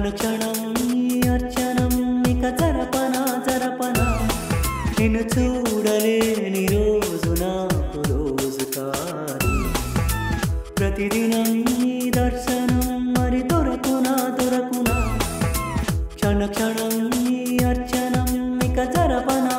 క్షణ క్షణం నీ అర్చనం ఇక జరపనా జరపనా నిన్ను చూడలేని రోజు నాకు రోజు కాదు ప్రతిదినం నీ దర్శనం మరి దొరకునా దొరకునా క్షణ క్షణం నీ అర్చనం ఇక జరపనా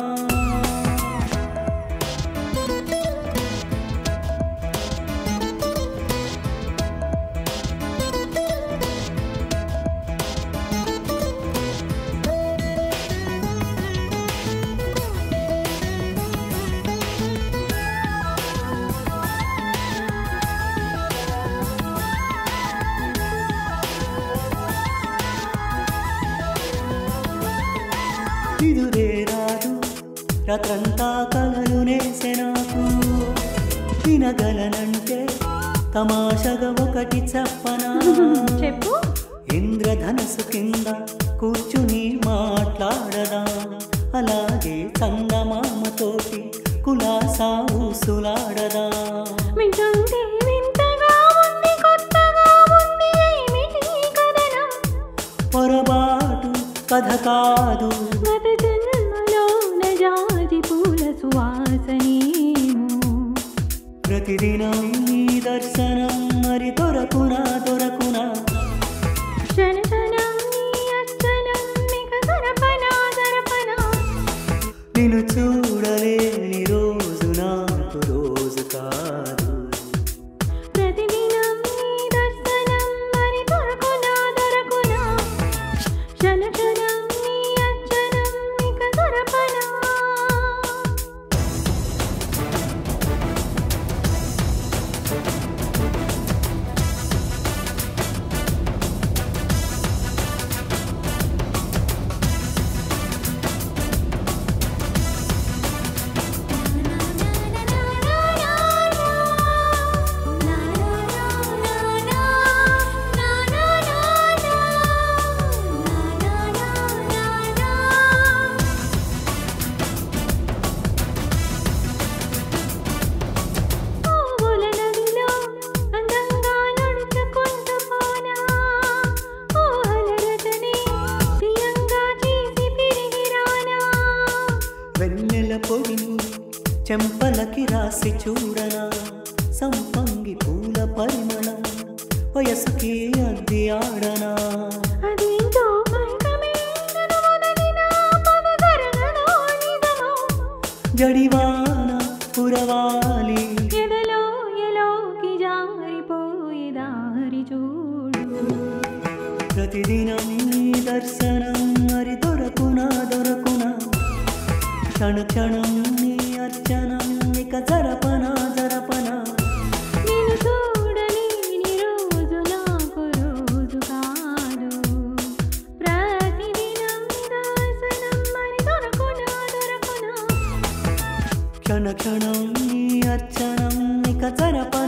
ఇదురే రాదు రతంతా కలలు నేసె నాకు వినగలనంటే తమాషగా ఒకటి చెప్పనా చెప్పు ఇంద్రధనసు కింద కూర్చుని మాట్లాడదా అలాగే చందమామతోటి కులాసా ఊసులాడదా వింటుంటే వింతగా ఉంది కొత్తగా ఉంది ఏమిటి ఈ కథనం పొరబాటు కథ కాదు గత జన్మలోన జాజి పూల సువాసనేమో ప్రతిదినం నీ దర్శనం మరి దొరకునా దొరకునా క్షణ క్షణం నీ అర్చనం ఇక జరపనా జరపనా నిన్ను చూడలేని రోజు నాకు రోజు కాదు ప్రతిదినం నీ దర్శనం మరి దొరకునా దొరకునా క్షణ క్షణం నీ అర్చనం ఇక జరపనా పువ్వుల నదిలో అందంగా నడుచుకుంటూ పోనా ఊహల రచనే ప్రియంగా చేసి తిరిగి రానా వెన్నెల పొడిని చెంపలకి రాసి చూడనా సంపంగి పూల పరిమళం వయసుకి అద్ది ఆడనా అదేంటో మైకమే నన్ను మొదలిన పదజరగదో నిజమో జడివాన పురవాలి ఎదలో ఎలోకి జారిపోయే దారి చూడు ప్రతిదినం నీ దర్శనం మరి దొరకునా దొరకునా క్షణ క్షణం నీ అర్చనం ఇక జరపనా జరపనా నేను చూడలేని రోజు నాకు రోజు కాదు ప్రతిదినం దర్శనం మరి దొరకునా దొరకునా క్షణ క్షణం నీ అర్చనం ఇక జరపనా